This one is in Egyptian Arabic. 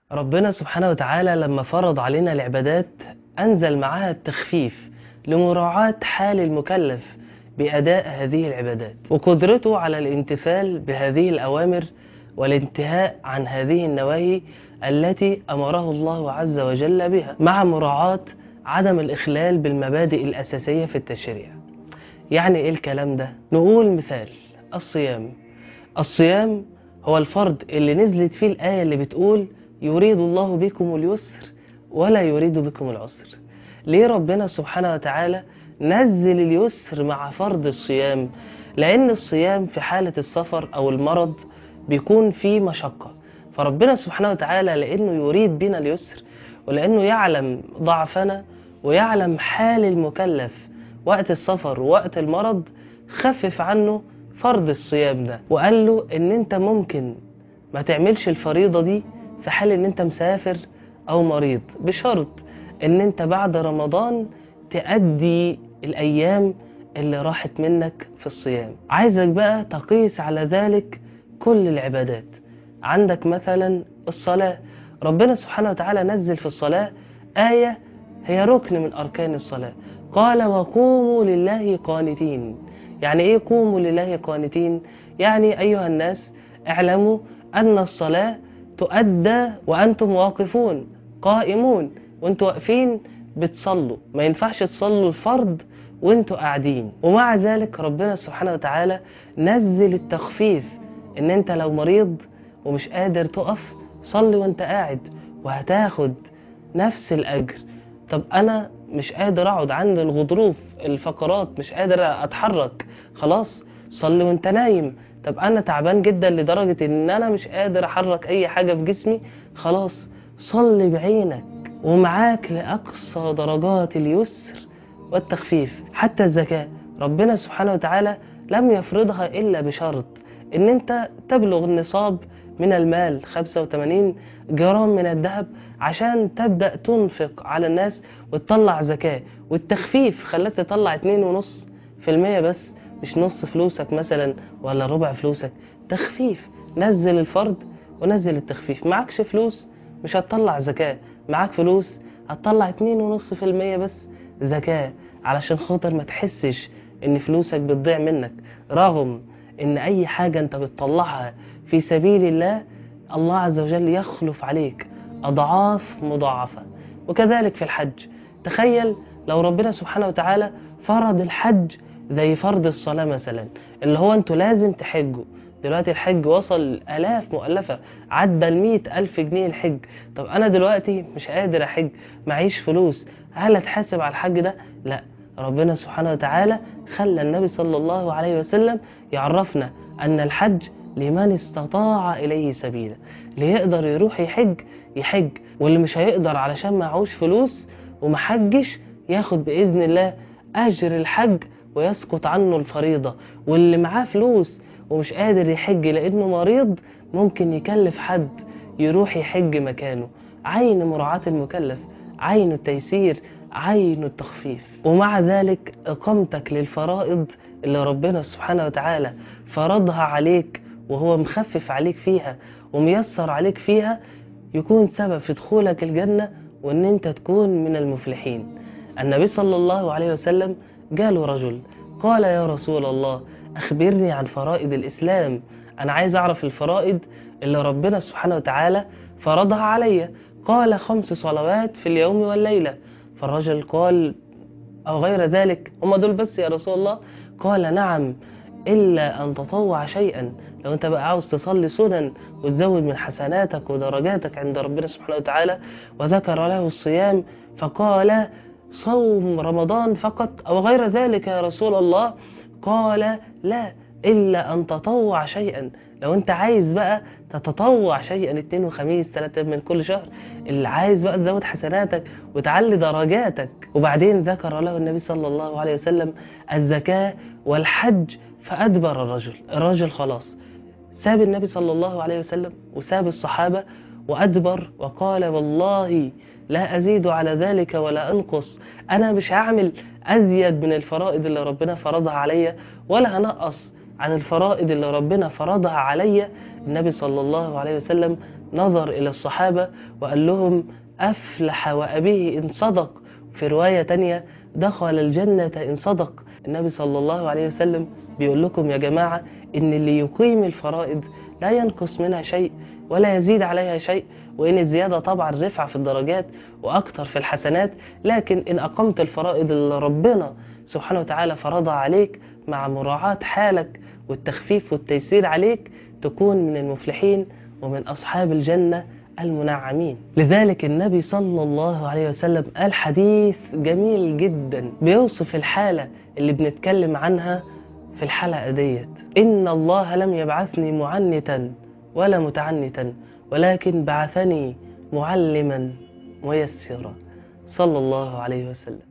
ربنا سبحانه وتعالى لما فرض علينا العبادات أنزل معها التخفيف لمراعاة حال المكلف بأداء هذه العبادات وقدرته على الامتثال بهذه الأوامر والانتهاء عن هذه النواهي التي أمره الله عز وجل بها مع مراعاة عدم الإخلال بالمبادئ الأساسية في التشريع يعني إيه الكلام ده؟ نقول مثال الصيام الصيام هو الفرض اللي نزلت فيه الآية اللي بتقول يريد الله بكم اليسر ولا يريد بكم العسر ليه ربنا سبحانه وتعالى نزل اليسر مع فرض الصيام لأن الصيام في حالة السفر أو المرض بيكون فيه مشقة فربنا سبحانه وتعالى لأنه يريد بنا اليسر ولأنه يعلم ضعفنا ويعلم حال المكلف وقت السفر ووقت المرض خفف عنه فرض الصيام ده وقال له ان انت ممكن ما تعملش الفريضة دي في حال ان انت مسافر او مريض بشرط ان انت بعد رمضان تأدي الايام اللي راحت منك في الصيام عايزك بقى تقيس على ذلك كل العبادات عندك مثلا الصلاة ربنا سبحانه وتعالى نزل في الصلاة آية هي ركن من أركان الصلاة قال وقوموا لله قانتين يعني إيه قوموا لله قانتين يعني أيها الناس اعلموا أن الصلاة تؤدى وأنتم واقفون قائمون وانتوا واقفين بتصلوا ما ينفعش تصلوا الفرض وانتوا قاعدين ومع ذلك ربنا سبحانه وتعالى نزل التخفيف ان انت لو مريض ومش قادر تقف صلي وانت قاعد وهتاخد نفس الاجر طب انا مش قادر اقعد عند الغضروف الفقرات مش قادر اتحرك خلاص صلي وانت نايم طب انا تعبان جدا لدرجة ان انا مش قادر احرك اي حاجة في جسمي خلاص صلي بعينك ومعاك لاقصى درجات اليسر والتخفيف حتى الزكاة ربنا سبحانه وتعالى لم يفرضها الا بشرط ان انت تبلغ النصاب من المال 85 جرام من الذهب عشان تبدأ تنفق على الناس وتطلع زكاة والتخفيف خلاك تطلع 2.5% بس مش نص فلوسك مثلا ولا ربع فلوسك تخفيف نزل الفرض ونزل التخفيف معكش فلوس مش هتطلع زكاة معاك فلوس هتطلع 2.5% بس زكاة علشان خاطر ما تحسش ان فلوسك بتضيع منك رغم ان اي حاجة انت بتطلعها في سبيل الله الله عز وجل يخلف عليك اضعاف مضاعفة وكذلك في الحج تخيل لو ربنا سبحانه وتعالى فرض الحج زي فرض الصلاة مثلا اللي هو انتوا لازم تحجوا دلوقتي الحج وصل آلاف مؤلفة عدى المية ألف جنيه الحج طب أنا دلوقتي مش قادر أحج معيش فلوس هل أتحاسب على الحج ده؟ لا ربنا سبحانه وتعالى خلى النبي صلى الله عليه وسلم يعرفنا أن الحج لمن استطاع إليه سبيلا اللي يقدر يروح يحج يحج واللي مش هيقدر علشان معهوش فلوس ومحجش ياخد بإذن الله أجر الحج ويسقط عنه الفريضة واللي معاه فلوس ومش قادر يحج لأنه مريض ممكن يكلف حد يروح يحج مكانه عين مراعاة المكلف عين التيسير عين التخفيف ومع ذلك إقامتك للفرائض اللي ربنا سبحانه وتعالى فرضها عليك وهو مخفف عليك فيها وميسر عليك فيها يكون سبب في دخولك الجنة وان انت تكون من المفلحين النبي صلى الله عليه وسلم جاله رجل قال يا رسول الله أخبرني عن فرائض الإسلام أنا عايز أعرف الفرائض اللي ربنا سبحانه وتعالى فرضها علي قال خمس صلوات في اليوم والليلة فالرجل قال أو غير ذلك هم دول بس يا رسول الله قال نعم إلا أن تطوع شيئا لو أنت بقى عاوز تصلي سنن وتزود من حسناتك ودرجاتك عند ربنا سبحانه وتعالى وذكر له الصيام فقال صوم رمضان فقط أو غير ذلك يا رسول الله قال لا إلا أن تطوع شيئا لو أنت عايز بقى تتطوع شيئا اتنين وخميس ثلاثة من كل شهر اللي عايز بقى تزود حسناتك وتعلي درجاتك وبعدين ذكر له النبي صلى الله عليه وسلم الزكاة والحج فأدبر الرجل الرجل خلاص ساب النبي صلى الله عليه وسلم وساب الصحابة وأدبر وقال والله لا أزيد على ذلك ولا أنقص أنا مش هعمل أزيد من الفرائض اللي ربنا فرضها عليا ولا هنقص عن الفرائض اللي ربنا فرضها عليا النبي صلى الله عليه وسلم نظر إلى الصحابة وقال لهم أفلح وأبيه إن صدق في رواية تانية دخل الجنة إن صدق النبي صلى الله عليه وسلم بيقول لكم يا جماعة إن اللي يقيم الفرائض لا ينقص منها شيء ولا يزيد عليها شيء وإن الزيادة طبعا رفع في الدرجات وأكتر في الحسنات لكن إن أقمت الفرائض اللي ربنا سبحانه وتعالى فرضها عليك مع مراعاة حالك والتخفيف والتيسير عليك تكون من المفلحين ومن أصحاب الجنة المنعمين لذلك النبي صلى الله عليه وسلم قال حديث جميل جدا بيوصف الحالة اللي بنتكلم عنها في الحلقة ديت إن الله لم يبعثني معنتا ولا متعنتا ولكن بعثني معلما ميسرا صلى الله عليه وسلم